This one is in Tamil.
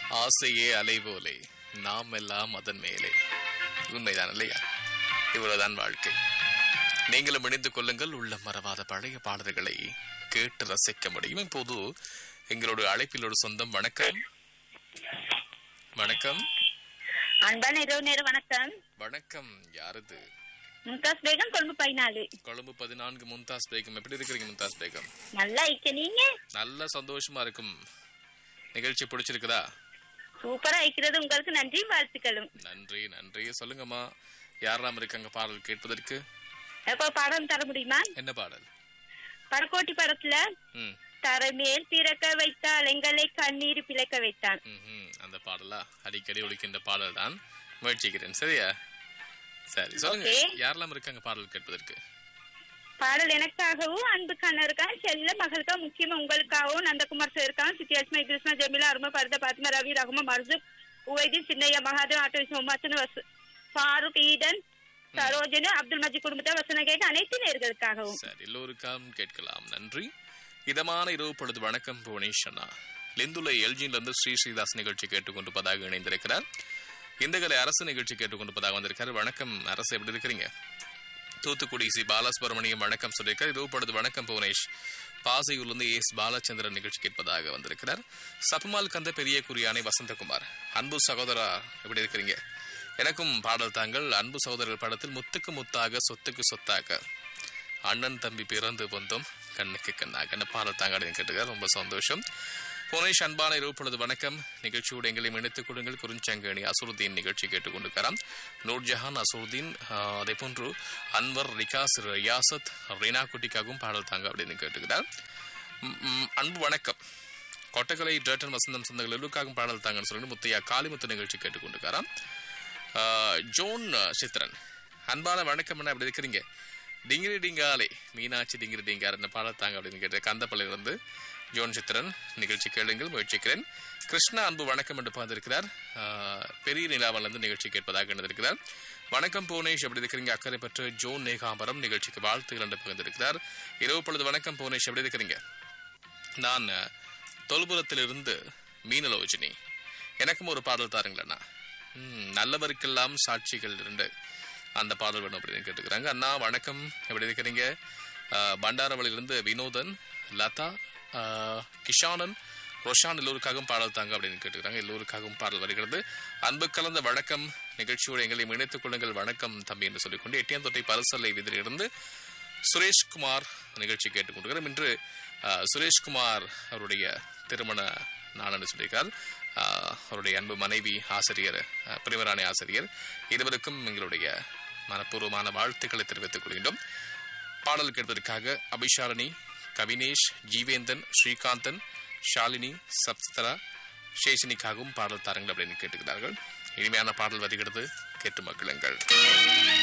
ஆசையே அலை போலே நாம் எல்லாம் அதன் மேலே உண்மைதான் இல்லையா இவ்வளவுதான் வாழ்க்கை நீங்களும் இணைந்து கொள்ளுங்கள் உள்ள மறவாத பழைய பாடல்களை கேட்டு ரசிக்க முடியும் இப்போது எங்களோட அழைப்பில் ஒரு சொந்தம் வணக்கம் வணக்கம் அன்பான இரவு நேர வணக்கம் வணக்கம் யாரது மும்தாஸ் பேகம் கொழும்பு பதினாலு கொழும்பு பதினான்கு மும்தாஸ் பேகம் எப்படி இருக்கிறீங்க மும்தாஸ் பேகம் நல்லா இருக்க நீங்க நல்ல சந்தோஷமா இருக்கும் நிகழ்ச்சி பிடிச்சிருக்குதா சூப்பரா இருக்கிறது உங்களுக்கு நன்றி வாழ்த்துக்களும் நன்றி நன்றி சொல்லுங்கம்மா யாரெல்லாம் இருக்காங்க பாடல் கேட்பதற்கு எப்போ பாடம் தர முடியுமா என்ன பாடல் பரக்கோட்டி படத்துல ம் தரமேல் திறக்க வைத்தால் எங்களை கண்ணீர் பிழைக்க வைத்தான் ம்ஹும். அந்த பாடலா அடிக்கடி ஒழிக்கின்ற பாடல் தான் முயற்சிக்கிறேன் சரியா சரி சொல்லுங்க Okay. யாரெல்லாம் இருக்காங்க பாடல் கேட்பதற்கு பாடல் எனக்காகவும் அன்பு கண்ணருக்காக செல்ல மகளுக்கா முக்கியமா உங்களுக்காகவும் நந்தகுமார் சாருக்காகவும் சித்தியாஸ்மா இக்ரிஸ்மா ஜெமிலா அருமா பரத பாத்மா ரவி ரகுமா மர்சூப் உவைதீன் சின்னையா மகாதேவ் ஆட்டோ சோமாசன் வசு ஃபாரூக் ஈடன் சரோஜனு அப்துல் மஜி குடும்பத்தை வசன கேட்க அனைத்து நேர்களுக்காகவும் சரி எல்லோருக்காகவும் கேட்கலாம் நன்றி இதமான இரவு பொழுது வணக்கம் புவனேஷ் அண்ணா லிந்துலை எல்ஜியில இருந்து ஸ்ரீ ஸ்ரீதாஸ் நிகழ்ச்சி கேட்டுக்கொண்டிருப்பதாக இணைந்திருக்கிறார் இந்தகலை அரசு நிகழ்ச்சி கேட்டுக்கொண்டிருப்பதாக வந்திருக்காரு வணக்கம் அரசு எப்படி இருக்கிறீங்க தூத்துக்குடி சி பாலசுப்ரமணியம் வணக்கம் சொல்லியிருக்கார் இரவு பொழுது வணக்கம் புவனேஷ் பாசையூர்லேருந்து எஸ் பாலச்சந்திரன் நிகழ்ச்சி கேட்பதாக வந்திருக்கிறார் சப்புமால் கந்த பெரிய குறியானை வசந்தகுமார் அன்பு சகோதரா எப்படி இருக்கிறீங்க எனக்கும் பாடல் தாங்கள் அன்பு சகோதரர் படத்தில் முத்துக்கு முத்தாக சொத்துக்கு சொத்தாக அண்ணன் தம்பி பிறந்து வந்தோம் கண்ணுக்கு கண்ணாக என்ன பாடல் தாங்க அப்படின்னு கேட்டுக்கார் ரொம்ப சந்தோஷம் புனேஷ் அன்பான இரவு பொழுது வணக்கம் நிகழ்ச்சியோடு எங்களையும் இணைத்துக் கொள்ளுங்கள் குறிஞ்சங்கணி அசுருதீன் நிகழ்ச்சி கேட்டுக்கொண்டிருக்கிறார் நூர்ஜஹான் அசுருதீன் ஆஹ், அதே போன்று அன்வர் ரிகாஸ் ரியாசத் ரீனா குட்டிக்காகவும் பாடல் தாங்க அப்படின்னு கேட்டுக்கிறார் ம், ம், அன்பு வணக்கம் கொட்டக்கலை டேட்டன் வசந்தம் சொந்தங்கள் எல்லோருக்காகவும் பாடல் தாங்கன்னு சொல்லிட்டு முத்தையா காளிமுத்து நிகழ்ச்சி கேட்டுக்கொண்டிருக்காராம் ஆஹ், ஜோன் சித்ரன் அன்பான வணக்கம் என்ன அப்படி இருக்கிறீங்க டிங்கிரி டிங்காலே மீனாட்சி டிங்கிரி டிங்கார் என்ன பாடல் தாங்க அப்படின்னு கேட்ட கந்தப்பள்ளியில் இருந்து ஜோன் சித்ரன் நிகழ்ச்சி கேளுங்கள் முயற்சிக்கிறேன் கிருஷ்ணா அன்பு வணக்கம் என்று பார்த்திருக்கிறார் ஆஹ், பெரிய நிலாவிலிருந்து நிகழ்ச்சி கேட்பதாக எழுந்திருக்கிறார் வணக்கம் புவனேஷ் எப்படி இருக்கிறீங்க அக்கறை பெற்ற ஜோன் நேகாம்பரம் நிகழ்ச்சிக்கு வாழ்த்துகள் என்று பகிர்ந்திருக்கிறார் இரவு பொழுது வணக்கம் புவனேஷ் எப்படி இருக்கிறீங்க நான் அஹ், தொல்புரத்திலிருந்து மீனலோஜினி எனக்கும் ஒரு பாடல் தாருங்களண்ணா ம், நல்லவருக்கெல்லாம் சாட்சிகள் இரண்டு அந்த பாடல் வேணும் அப்படின்னு கேட்டுக்கிறாங்க அண்ணா வணக்கம் எப்படி இருக்கிறீங்க அஹ், பண்டாரவளியிலிருந்து வினோதன் லதா அஹ், கிஷானன் ரோஷான் எல்லோருக்காகவும் பாடல் தாங்க அப்படின்னு கேட்டுக்கிறாங்க எல்லோருக்காகவும் பாடல் வருகிறது அன்பு கலந்த வணக்கம் நிகழ்ச்சியோடு எங்களையும் இணைத்துக் கொள்ளுங்கள் வணக்கம் தம்பி என்று சொல்லிக்கொண்டு எட்டியாந்தொட்டை பரசல்லை விதிலிருந்து சுரேஷ்குமார் நிகழ்ச்சி கேட்டுக்கொண்டிருக்கிறோம் இன்று அஹ், சுரேஷ்குமார் அவருடைய திருமண நாளன்னு சொல்லியிருக்கார் அஹ், அவருடைய அன்பு மனைவி ஆசிரியர் அஹ், பிரிவராணி ஆசிரியர் இருவருக்கும் எங்களுடைய மனப்பூர்வமான வாழ்த்துக்களை தெரிவித்துக் கொள்கின்றோம் பாடல் கேட்பதற்காக அபிஷாரணி கவினேஷ் ஜீவேந்தன் ஸ்ரீகாந்தன் ஷாலினி சப்சிதரா சேஷனிக்காகவும் பாடல் தாருங்கள் அப்படின்னு கேட்டுக்கிறார்கள் இனிமையான பாடல் வருகிறது கேட்டு மக்களுங்கள்